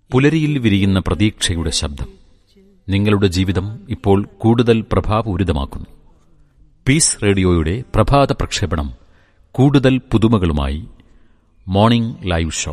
പുലരിയിൽ വിരിയുന്ന പ്രതീക്ഷയുടെ ശബ്ദം നിങ്ങളുടെ ജീവിതം ഇപ്പോൾ കൂടുതൽ പ്രഭാപൂരിതമാക്കുന്നു പീസ് റേഡിയോയുടെ പ്രഭാത പ്രക്ഷേപണം കൂടുതൽ പുതുമകളുമായി മോർണിംഗ് ലൈവ് ഷോ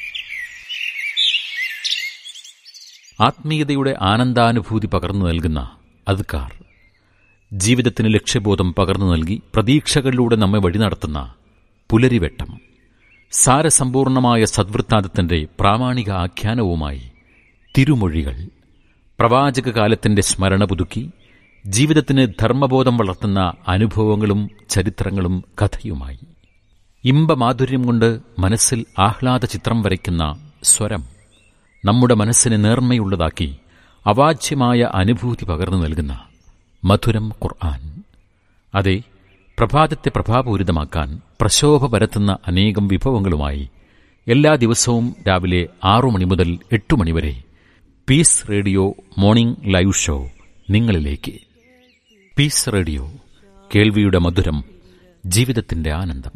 ആത്മീയതയുടെ ആനന്ദാനുഭൂതി പകർന്നു നൽകുന്ന അദ്കാർ ജീവിതത്തിന് ലക്ഷ്യബോധം പകർന്നു നൽകി പ്രതീക്ഷകളിലൂടെ നമ്മെ വഴി നടത്തുന്ന പുലരിവെട്ടം സാരസമ്പൂർണമായ സദ്വൃത്താന്തത്തിന്റെ പ്രാമാണിക ആഖ്യാനവുമായി തിരുമൊഴികൾ പ്രവാചക കാലത്തിന്റെ സ്മരണ പുതുക്കി ജീവിതത്തിന് ധർമ്മബോധം വളർത്തുന്ന അനുഭവങ്ങളും ചരിത്രങ്ങളും കഥയുമായി ഇമ്പമാധുര്യം കൊണ്ട് മനസ്സിൽ ആഹ്ലാദ ചിത്രം വരയ്ക്കുന്ന സ്വരം നമ്മുടെ മനസ്സിനെ നേർമ്മയുള്ളതാക്കി അവാച്യമായ അനുഭൂതി പകർന്നു നൽകുന്ന മധുരം ഖുർആൻ അതെ പ്രഭാതത്തെ പ്രഭാപൂരിതമാക്കാൻ പ്രശോഭ പരത്തുന്ന അനേകം വിഭവങ്ങളുമായി എല്ലാ ദിവസവും രാവിലെ ആറു മണി മുതൽ എട്ട് മണിവരെ peace radio morning live show നിങ്ങളിലേക്ക് പീസ് റേഡിയോ കേൾവിയുടെ മധുരം ജീവിതത്തിന്റെ ആനന്ദം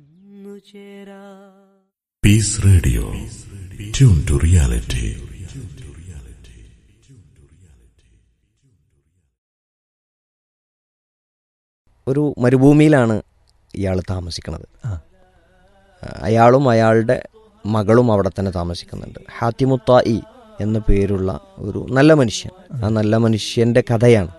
peace radio tune to reality ഒരു മരുഭൂമിയിലാണ് ഇയാൾ താമസിക്കുന്നത് അയാളും അയാളുടെ മകളും അവിടെ തന്നെ താമസിക്കുന്നുണ്ട് ഹാത്തിമുത്തായി എന്ന പേരുള്ള ഒരു നല്ല മനുഷ്യൻ ആ നല്ല മനുഷ്യൻ്റെ കഥയാണ്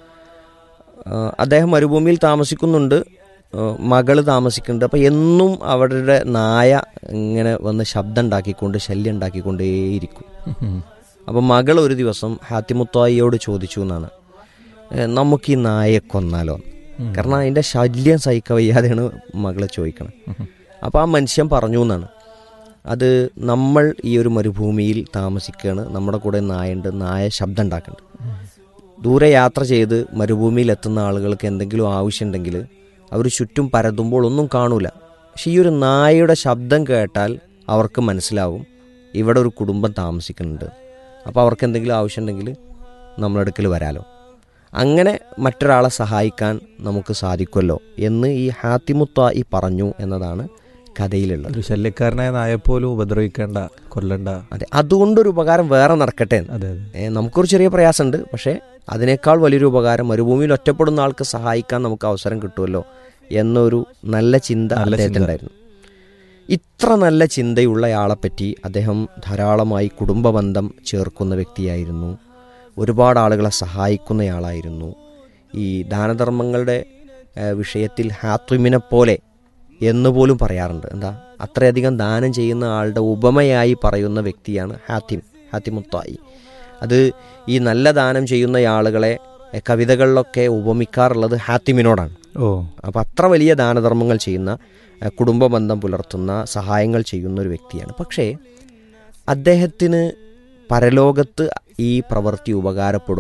ആ, അദ്ദേഹം മരുഭൂമിയിൽ താമസിക്കുന്നുണ്ട് ആ, മകള് താമസിക്കുന്നുണ്ട് അപ്പം എന്നും അവരുടെ നായ ഇങ്ങനെ വന്ന് ശബ്ദം ഉണ്ടാക്കിക്കൊണ്ട് ശല്യം ഉണ്ടാക്കിക്കൊണ്ടേയിരിക്കും അപ്പം മകൾ ഒരു ദിവസം ഹാത്തിമുത്തായിയോട് ചോദിച്ചു എന്നാണ് "ഏ, നമുക്ക് ഈ നായയെ കൊന്നാലോ കാരണം അതിൻ്റെ ശല്യം സഹിക്കാൻ വയ്യാതെയാണ് മകളെ ചോദിക്കണം അപ്പോൾ ആ മനുഷ്യൻ പറഞ്ഞു എന്നാണ് അത് നമ്മൾ ഈ ഒരു മരുഭൂമിയിൽ താമസിക്കുകയാണ് നമ്മുടെ കൂടെ നായുണ്ട് നായ ശബ്ദം ഉണ്ടാക്കുന്നുണ്ട് ദൂരെ യാത്ര ചെയ്ത് മരുഭൂമിയിൽ എത്തുന്ന ആളുകൾക്ക് എന്തെങ്കിലും ആവശ്യമുണ്ടെങ്കിൽ അവർ ചുറ്റും പരതുമ്പോൾ ഒന്നും കാണൂല പക്ഷെ ഈ ഒരു നായയുടെ ശബ്ദം കേട്ടാൽ അവർക്ക് മനസ്സിലാവും ഇവിടെ ഒരു കുടുംബം താമസിക്കുന്നുണ്ട് അപ്പോൾ അവർക്ക് എന്തെങ്കിലും ആവശ്യമുണ്ടെങ്കിൽ നമ്മളെടുക്കൽ വരാലോ അങ്ങനെ മറ്റൊരാളെ സഹായിക്കാൻ നമുക്ക് സാധിക്കുമല്ലോ എന്ന് ഈ ഹാത്തിമുത്ത ഈ പറഞ്ഞു എന്നതാണ് കഥയിലുള്ളത് ഒരു ശല്യക്കാരനായ നായെപ്പോലും ഉപദ്രവിക്കേണ്ട കൊല്ലണ്ട അതെ അതുകൊണ്ടൊരു ഉപകാരം വേറെ നടക്കട്ടെ എന്ന്. അതെ അതെ ഏ, നമുക്കൊരു ചെറിയ പ്രയാസമുണ്ട് പക്ഷേ അതിനേക്കാൾ വലിയൊരു ഉപകാരം മരുഭൂമിയിൽ ഒറ്റപ്പെടുന്ന ആൾക്ക് സഹായിക്കാൻ നമുക്ക് അവസരം കിട്ടുമല്ലോ എന്നൊരു നല്ല ചിന്ത നല്ല അദ്ദേഹത്തിനുണ്ടായിരുന്നു ഇത്ര നല്ല ചിന്തയുള്ളയാളെപ്പറ്റി അദ്ദേഹം ധാരാളമായി കുടുംബബന്ധം ചേർക്കുന്ന വ്യക്തിയായിരുന്നു ഒരുപാട് ആളുകളെ സഹായിക്കുന്നയാളായിരുന്നു ഈ ദാനധർമ്മങ്ങളുടെ ഏ, വിഷയത്തിൽ ഹാത്വിമിനെ പോലെ എന്ന് പോലും പറയാറുണ്ട് എന്താ അത്രയധികം ദാനം ചെയ്യുന്ന ആളുടെ ഉപമയായി പറയുന്ന വ്യക്തിയാണ് ഹാത്തിം ഹാത്തിമുത്തായി അത് ഈ നല്ല ദാനം ചെയ്യുന്ന ആളുകളെ എ, കവിതകളിലൊക്കെ ഉപമിക്കാറുള്ളത് ഹാത്തിമിനോടാണ് ഓ അപ്പോൾ അത്ര വലിയ ദാനധർമ്മങ്ങൾ ചെയ്യുന്ന എ, കുടുംബ ബന്ധം പുലർത്തുന്ന സഹായങ്ങൾ ചെയ്യുന്ന ഒരു വ്യക്തിയാണ് പക്ഷേ അദ്ദേഹത്തിന് പരലോകത്ത് ഈ പ്രവൃത്തി ഉപകാരപ്പെടും